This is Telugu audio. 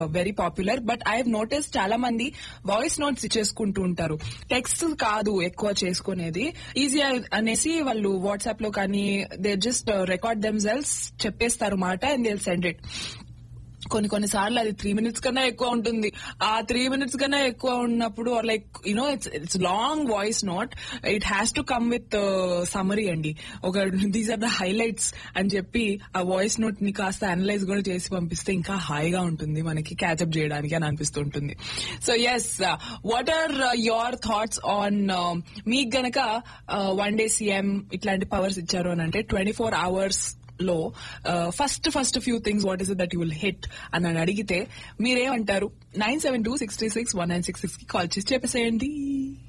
very popular but I have notice చాలా మంది వాయిస్ నోట్స్ ఇచ్చేసుకుంటూ ఉంటారు టెక్స్ట్ కాదు ఎక్కువ చేసుకునేది ఈజీ అనేసి వాళ్ళు వాట్సాప్ లో కానీ they just record themselves చెప్పేస్తారు మాట అండ్ దే సెండ్ ఇట్ కొన్ని కొన్ని సార్లు అది త్రీ మినిట్స్ కన్నా ఎక్కువ ఉంటుంది ఆ త్రీ మినిట్స్ కన్నా ఎక్కువ ఉన్నప్పుడు like you know it's it's long voice note it has to come with summary అండి ఒక దీస్ ఆర్ ద హైలైట్స్ అని చెప్పి ఆ వాయిస్ నోట్ ని కాస్త అనలైజ్ కూడా చేసి పంపిస్తే ఇంకా హాయిగా ఉంటుంది మనకి క్యాచప్ చేయడానికి అని అనిపిస్తుంటుంది so yes what are your thoughts on మీకు గనక వన్ డే సీఎం ఇట్లాంటి పవర్స్ ఇచ్చారు అని అంటే ట్వంటీ ఫోర్ అవర్స్ లో first first few things what is that you will hit అని అని అడిగితే మీరేమంటారు nine seven two six three six one nine six six కి కాల్ చేసి చెప్పేసేయండి